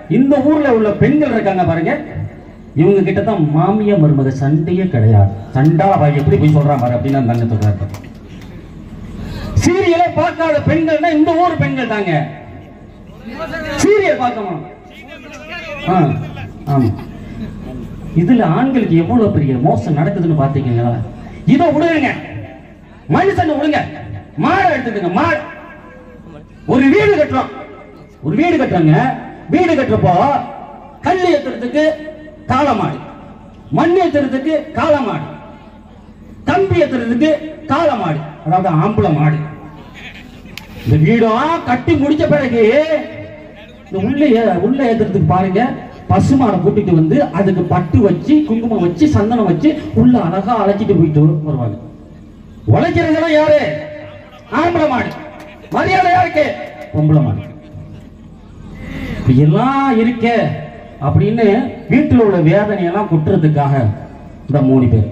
இந்த ஊர்ல உள்ள பெண்கள் இருக்காங்க பாருங்க இவங்க கிட்ட தான் மாமியா மருமக சண்டையே கிடையாது சண்டா அவ எப்படி போய் சொல்றான் பாரு அப்படின்னு அந்த அண்ணன் சொல்றாரு சீரியலை பார்க்காத பெண்கள்னா இந்த ஊர் பெண்கள் தாங்க சீரியல் பார்க்கணும் ஆ ஆமா இதுல ஆண்களுக்கு எவ்வளவு பெரிய மோசம் நடக்குதுன்னு பாத்தீங்களா இதை விடுங்க மனுஷன் விடுங்க மாடை எடுத்துக்கங்க மாடு ஒரு வீடு கட்டுறோம் ஒரு வீடு கட்டுறாங்க வீடு கட்டுறப்போ கல் ஏத்துறதுக்கு காளமாடு மண் ஏத்துறதுக்கு காளமாடு கம்பி ஏத்துறதுக்கு காளமாடு அதாவது ஆம்பளை மாடு இந்த வீடும் கட்டி முடிச்ச பிறகு இந்த உள்ள ஏ- உள்ள ஏத்துறதுக்கு பாருங்க பசுமாடை கூட்டிட்டு வந்து அதுக்கு பட்டு வச்சு குங்குமம் வச்சு சந்தனம் வச்சு உள்ள அழகா அழைச்சிட்டு போயிட்டு வருவாங்க உழைக்கிறதெல்லாம் யாரு ஆம்பளை மாடு மரியாதை யாருக்கு பொம்பளை மாடு இப்ப எல்லாம் இருக்க அப்படின்னு வீட்டில் உள்ள வேதனையெல்லாம் கொட்டுறதுக்காக இந்த மூணு பேர்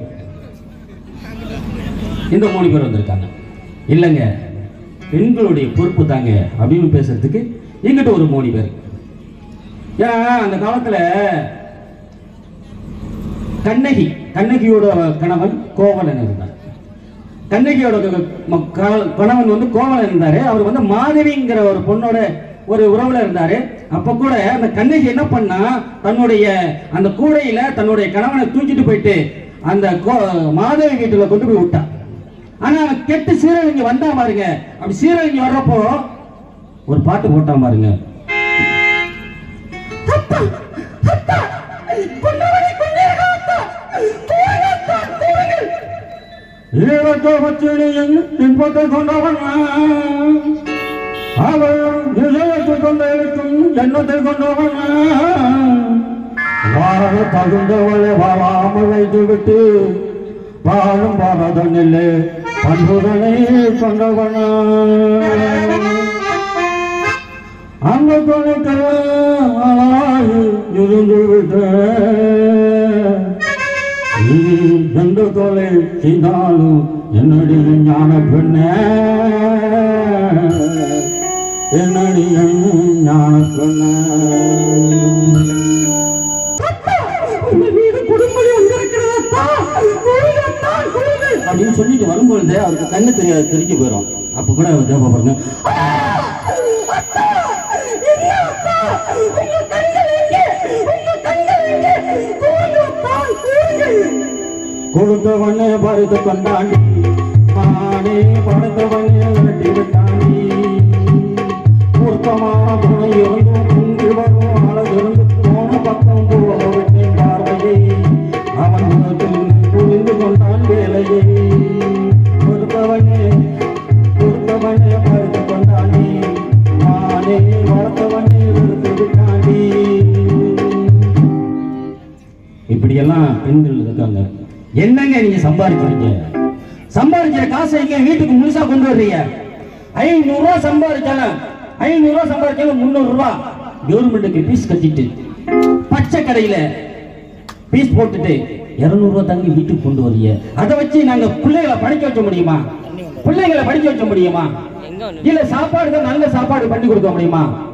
இந்த மூணு பேர் வந்திருக்காங்க இல்லைங்க பெண்களுடைய பொறுப்பு தாங்க அப்படின்னு பேசுறதுக்கு எங்கிட்ட ஒரு மூணு பேர் ஏன்னா அந்த காலத்துல கண்ணகி கண்ணகியோட கணவன் கோவலன் இருந்தார் கண்ணகியோட க- ம- க- கணவன் வந்து கோவலன் இருந்தாரு அவர் வந்து மாதவிங்கிற ஒரு பொண்ணோட ஒரு உறவுல இருந்தாரு அப்ப கூட அந்த கண்ணகி என்ன பண்ணா தன்னுடைய அந்த கூடையில தன்னுடைய கணவனை தூக்கிட்டு போயிட்டு அந்த கோ- மாதவி வீட்டுல கொண்டு போய் விட்டா ஆனா அவன் கெட்டு சீரழிஞ்சு வந்தா பாருங்க அப்படி சீரழிஞ்சு வர்றப்போ ஒரு பாட்டு போட்டான் பாருங்க ஈழத்தை பச்சினியின் இன்பத்தை கொண்டவன் அவள் நிலையத்தை கொண்ட இருக்கும் எண்ணத்தை கொண்டவன் வாழ தகுந்தவளை வாழாமல் வைத்து விட்டு வாழும் பாரதனிலே பண்புதனை கொண்டவன் அந்த துணைக்கெல்லாம் இருந்து விட்டு நீ எந்த கொலை செய்தாலும் என்னுடைய ஞான பெண்ணே என்னுடைய ஞான பெண்ணே அப்படின்னு சொல்லிட்டு வரும்பொழுது அவருக்கு கண்ணு தெரியாது தெரிஞ்சு போயிடும் அப்ப கூட அவர் கேட்ப பாருங்க கொடுத்தவனே பறித்து கொண்டாண்டி நானே படுத்தவனே வெட்டி விட்டாண்டி மூர்க்கமான துணை இருந்தும் குங்கி வரும் அழகிருந்து போன பக்கம் போக விட்டேன் பார்வையை அவன் முகத்தில் புரிந்து கொண்டான் வேலையை கொடுத்தவனே கொடுத்தவனே பறித்து கொண்டாண்டி நானே வளர்த்தவனே வெறுத்து விட்டாண்டி இப்படியெல்லாம் பெண்கள் இருக்காங்க என்னங்க நீங்க சம்பாதிக்கிறீங்க சம்பாதிக்கிற காசை எங்க வீட்டுக்கு முழுசா கொண்டு வர்றீங்க ஐநூறு ரூபாய் சம்பாதிச்சாலும் ஐநூறு ரூபாய் சம்பாதிச்சாலும் முந்நூறு ரூபாய் கவர்மெண்ட்டுக்கு பீஸ் கட்டிட்டு பச்சை கடையில பீஸ் போட்டுட்டு இருநூறு ரூபாய் தங்கி வீட்டுக்கு கொண்டு வரீங்க அதை வச்சு நாங்க பிள்ளைகளை படிக்க வைக்க முடியுமா பிள்ளைங்களை படிக்க வைக்க முடியுமா இல்ல சாப்பாடு தான் நல்ல சாப்பாடு பண்ணி கொடுக்க முடியுமா